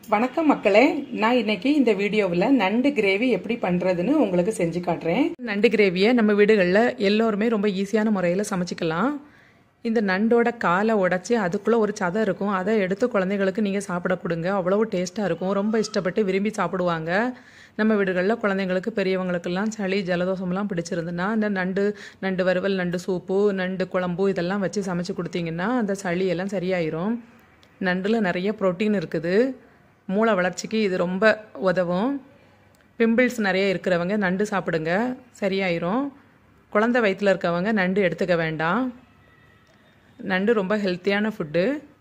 வணக்கம் மக்களே நான் இன்னைக்கு இந்த வீடியோவில் நண்டு கிரேவி எப்படி பண்ணுறதுன்னு உங்களுக்கு செஞ்சு காட்டுறேன் நண்டு கிரேவியை நம்ம வீடுகளில் எல்லோருமே ரொம்ப ஈஸியான முறையில் சமைச்சிக்கலாம் இந்த நண்டோட காலை உடச்சி அதுக்குள்ளே ஒரு சதை இருக்கும் அதை எடுத்து குழந்தைங்களுக்கு நீங்கள் சாப்பிட கொடுங்க அவ்வளவு டேஸ்ட்டாக இருக்கும் ரொம்ப இஷ்டப்பட்டு விரும்பி சாப்பிடுவாங்க நம்ம வீடுகளில் குழந்தைங்களுக்கு பெரியவங்களுக்கெல்லாம் சளி ஜலதோஷம்லாம் பிடிச்சிருந்துன்னா இந்த நண்டு நண்டு வறுவல் நண்டு சூப்பு நண்டு குழம்பு இதெல்லாம் வச்சு சமைச்சு கொடுத்தீங்கன்னா அந்த சளி எல்லாம் சரியாயிரும் நண்டில் நிறைய புரோட்டீன் இருக்குது மூளை வளர்ச்சிக்கு இது ரொம்ப உதவும் பிம்பிள்ஸ் நிறைய இருக்கிறவங்க நண்டு சாப்பிடுங்க சரியாயிரும் குழந்தை வயிற்றில் இருக்கவங்க நண்டு எடுத்துக்க வேண்டாம் நண்டு ரொம்ப ஹெல்த்தியான ஃபுட்டு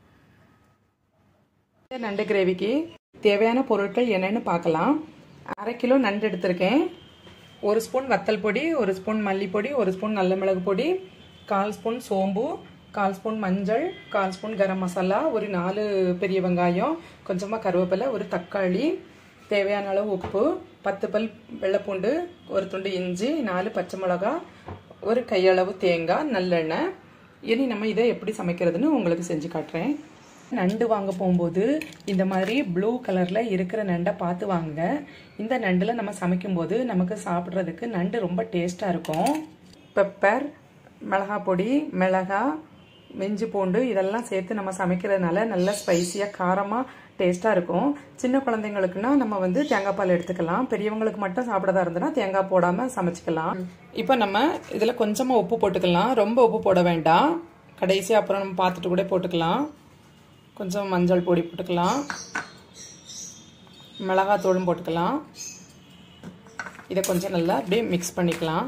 இந்த நண்டு கிரேவிக்கு தேவையான பொருட்கள் என்னென்னு பார்க்கலாம் அரை கிலோ நண்டு எடுத்திருக்கேன் ஒரு ஸ்பூன் வத்தல் பொடி ஒரு ஸ்பூன் மல்லிப்பொடி ஒரு ஸ்பூன் நல்ல மிளகு பொடி கால் ஸ்பூன் சோம்பு கால் ஸ்பூன் மஞ்சள் கால் ஸ்பூன் கரம் மசாலா ஒரு நாலு பெரிய வெங்காயம் கொஞ்சமாக கருவேப்பிலை ஒரு தக்காளி தேவையான அளவு உப்பு பத்து பல் வெள்ளைப்பூண்டு ஒரு துண்டு இஞ்சி நாலு பச்சை மிளகா ஒரு கையளவு தேங்காய் நல்லெண்ணெய் இனி நம்ம இதை எப்படி சமைக்கிறதுன்னு உங்களுக்கு செஞ்சு காட்டுறேன் நண்டு வாங்க போகும்போது இந்த மாதிரி ப்ளூ கலரில் இருக்கிற நண்டை பார்த்து வாங்க இந்த நண்டில் நம்ம சமைக்கும்போது நமக்கு சாப்பிட்றதுக்கு நண்டு ரொம்ப டேஸ்ட்டாக இருக்கும் பெப்பர் மிளகா பொடி மிளகா மெஞ்சு பூண்டு இதெல்லாம் சேர்த்து நம்ம சமைக்கிறதுனால நல்ல ஸ்பைசியாக காரமாக டேஸ்ட்டாக இருக்கும் சின்ன குழந்தைங்களுக்குன்னா நம்ம வந்து தேங்காய் பால் எடுத்துக்கலாம் பெரியவங்களுக்கு மட்டும் சாப்பிடதா இருந்ததுன்னா தேங்காய் போடாமல் சமைச்சிக்கலாம் இப்போ நம்ம இதில் கொஞ்சமாக உப்பு போட்டுக்கலாம் ரொம்ப உப்பு போட வேண்டாம் கடைசி அப்புறம் நம்ம பார்த்துட்டு கூட போட்டுக்கலாம் கொஞ்சம் மஞ்சள் பொடி போட்டுக்கலாம் மிளகாத்தூளும் போட்டுக்கலாம் இதை கொஞ்சம் நல்லா அப்படியே மிக்ஸ் பண்ணிக்கலாம்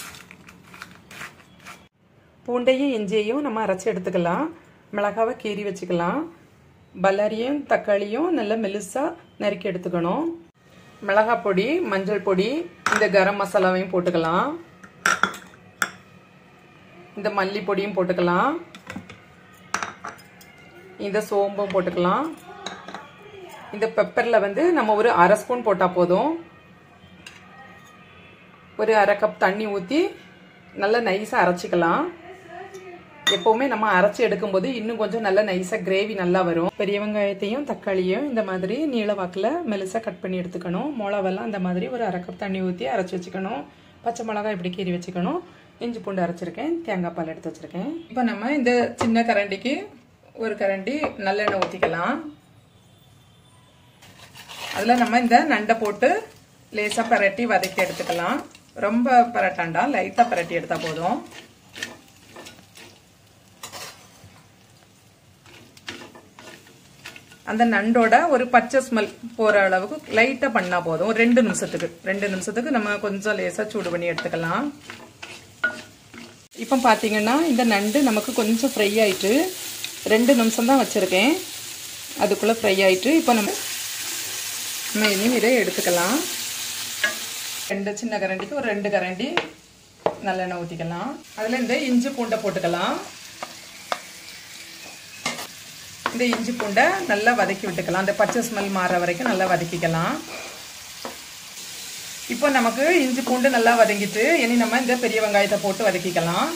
பூண்டையும் இஞ்சியையும் நம்ம அரைச்சி எடுத்துக்கலாம் மிளகாவை கீறி வச்சுக்கலாம் பல்லாரியும் தக்காளியும் நல்லா மெலிசாக நறுக்கி எடுத்துக்கணும் மிளகாய் பொடி மஞ்சள் பொடி இந்த கரம் மசாலாவையும் போட்டுக்கலாம் இந்த மல்லி பொடியும் போட்டுக்கலாம் இந்த சோம்பும் போட்டுக்கலாம் இந்த பெப்பரில் வந்து நம்ம ஒரு அரை ஸ்பூன் போட்டால் போதும் ஒரு அரை கப் தண்ணி ஊற்றி நல்லா நைஸாக அரைச்சிக்கலாம் எப்போவுமே நம்ம அரைச்சி எடுக்கும்போது இன்னும் கொஞ்சம் நல்லா நைஸாக கிரேவி நல்லா வரும் பெரிய வெங்காயத்தையும் தக்காளியும் இந்த மாதிரி நீள வாக்கில் மெலிசாக கட் பண்ணி எடுத்துக்கணும் மிளவெல்லாம் இந்த மாதிரி ஒரு அரை கப் தண்ணி ஊற்றி அரைச்சி வச்சுக்கணும் பச்சை மிளகா இப்படி கீறி வச்சுக்கணும் இஞ்சி பூண்டு அரைச்சிருக்கேன் தேங்காய் பால் எடுத்து வச்சுருக்கேன் இப்போ நம்ம இந்த சின்ன கரண்டிக்கு ஒரு கரண்டி நல்லெண்ணெய் ஊற்றிக்கலாம் அதில் நம்ம இந்த நண்டை போட்டு லேசாக பரட்டி வதக்கி எடுத்துக்கலாம் ரொம்ப பரட்டாண்டா லைட்டாக பரட்டி எடுத்தால் போதும் அந்த நண்டோட ஒரு பச்சை ஸ்மெல் போகிற அளவுக்கு லைட்டாக பண்ணால் போதும் ஒரு ரெண்டு நிமிஷத்துக்கு ரெண்டு நிமிஷத்துக்கு நம்ம கொஞ்சம் லேசாக சூடு பண்ணி எடுத்துக்கலாம் இப்போ பார்த்தீங்கன்னா இந்த நண்டு நமக்கு கொஞ்சம் ஃப்ரை ஆயிட்டு ரெண்டு நிமிஷம் தான் வச்சுருக்கேன் அதுக்குள்ளே ஃப்ரை ஆயிட்டு இப்போ நம்ம நம்ம இனி இதை எடுத்துக்கலாம் ரெண்டு சின்ன கரண்டிக்கு ஒரு ரெண்டு கரண்டி நல்லெண்ணெய் ஊற்றிக்கலாம் அதில் இந்த இஞ்சி பூண்டை போட்டுக்கலாம் இந்த இஞ்சி பூண்டை நல்லா வதக்கி விட்டுக்கலாம் அந்த பச்சை ஸ்மெல் மாற வரைக்கும் நல்லா வதக்கிக்கலாம் இப்போ நமக்கு இஞ்சி பூண்டு நல்லா வதங்கிட்டு இனி நம்ம இந்த பெரிய வெங்காயத்தை போட்டு வதக்கிக்கலாம்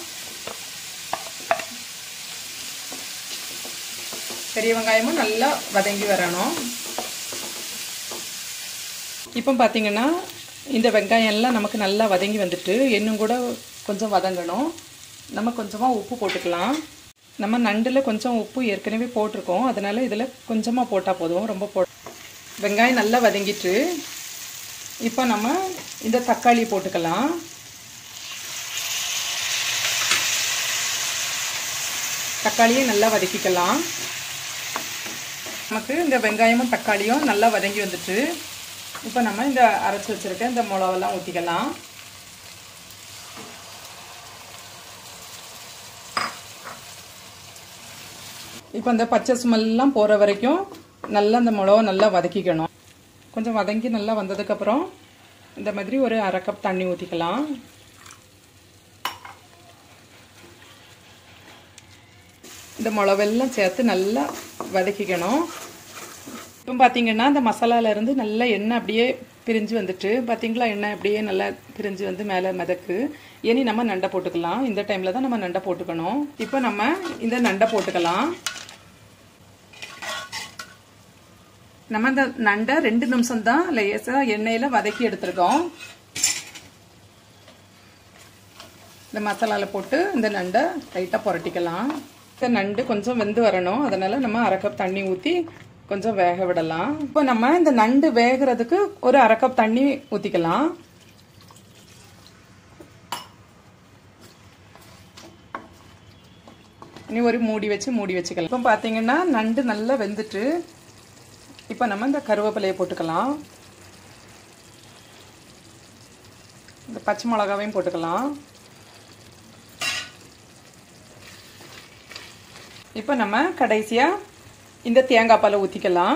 பெரிய வெங்காயமும் நல்லா வதங்கி வரணும் இப்போ பார்த்தீங்கன்னா இந்த வெங்காயம் எல்லாம் நமக்கு நல்லா வதங்கி வந்துட்டு இன்னும் கூட கொஞ்சம் வதங்கணும் நம்ம கொஞ்சமாக உப்பு போட்டுக்கலாம் நம்ம நண்டில் கொஞ்சம் உப்பு ஏற்கனவே போட்டிருக்கோம் அதனால் இதில் கொஞ்சமாக போட்டால் போதும் ரொம்ப போ வெங்காயம் நல்லா வதங்கிட்டு இப்போ நம்ம இந்த தக்காளி போட்டுக்கலாம் தக்காளியை நல்லா வதக்கிக்கலாம் நமக்கு இந்த வெங்காயமும் தக்காளியும் நல்லா வதங்கி வந்துட்டு இப்போ நம்ம இந்த அரைச்சி வச்சுருக்க இந்த மிளவெல்லாம் ஊற்றிக்கலாம் இப்போ இந்த பச்சை ஸ்மெல்லாம் போகிற வரைக்கும் நல்லா அந்த மிளவை நல்லா வதக்கிக்கணும் கொஞ்சம் வதங்கி நல்லா வந்ததுக்கப்புறம் இந்த மாதிரி ஒரு அரை கப் தண்ணி ஊற்றிக்கலாம் இந்த மிளவெல்லாம் சேர்த்து நல்லா வதக்கிக்கணும் இப்போ பார்த்தீங்கன்னா இந்த மசாலாலேருந்து நல்லா எண்ணெய் அப்படியே பிரிஞ்சு வந்துட்டு பார்த்தீங்களா எண்ணெய் அப்படியே நல்லா பிரிஞ்சு வந்து மேலே மிதக்கு இனி நம்ம நண்டை போட்டுக்கலாம் இந்த டைமில் தான் நம்ம நண்டை போட்டுக்கணும் இப்போ நம்ம இந்த நண்டை போட்டுக்கலாம் நம்ம இந்த நண்டை ரெண்டு நிமிஷம் தான் லேசாக எண்ணெயில் வதக்கி எடுத்துருக்கோம் இந்த மசாலாவில் போட்டு இந்த நண்டை லைட்டாக புரட்டிக்கலாம் இந்த நண்டு கொஞ்சம் வெந்து வரணும் அதனால் நம்ம அரை கப் தண்ணி ஊற்றி கொஞ்சம் வேக விடலாம் இப்போ நம்ம இந்த நண்டு வேகிறதுக்கு ஒரு அரை கப் தண்ணி ஊற்றிக்கலாம் இனி ஒரு மூடி வச்சு மூடி வச்சுக்கலாம் இப்போ பார்த்தீங்கன்னா நண்டு நல்லா வெந்துட்டு இப்போ நம்ம இந்த கருவேப்பிலையை போட்டுக்கலாம் இந்த பச்சை மிளகாவையும் போட்டுக்கலாம் இப்போ நம்ம கடைசியாக இந்த தேங்காய் பாலை ஊற்றிக்கலாம்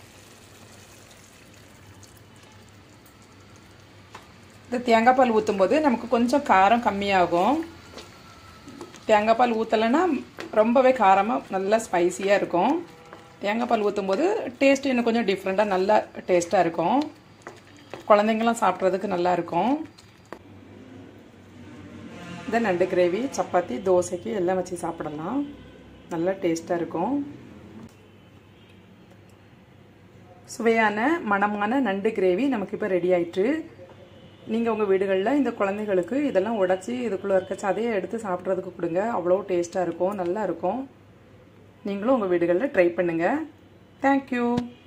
இந்த தேங்காய் பால் ஊற்றும் போது நமக்கு கொஞ்சம் காரம் கம்மியாகும் தேங்காய் பால் ஊற்றலைன்னா ரொம்பவே காரமாக நல்லா ஸ்பைசியாக இருக்கும் தேங்காய் பால் ஊற்றும் போது டேஸ்ட் இன்னும் கொஞ்சம் டிஃப்ரெண்ட்டாக நல்லா டேஸ்ட்டாக இருக்கும் குழந்தைங்களாம் சாப்பிட்றதுக்கு நல்லா இருக்கும் இந்த நண்டு கிரேவி சப்பாத்தி தோசைக்கு எல்லாம் வச்சு சாப்பிடலாம் நல்லா டேஸ்ட்டாக இருக்கும் சுவையான மணமான நண்டு கிரேவி நமக்கு இப்போ ரெடி ஆயிட்டு நீங்கள் உங்கள் வீடுகளில் இந்த குழந்தைகளுக்கு இதெல்லாம் உடச்சி இதுக்குள்ளே இருக்க சதையை எடுத்து சாப்பிட்றதுக்கு கொடுங்க அவ்வளோ டேஸ்ட்டாக இருக்கும் நல்லா இருக்கும் நீங்களும் உங்கள் வீடுகளில் ட்ரை பண்ணுங்கள் தேங்க்யூ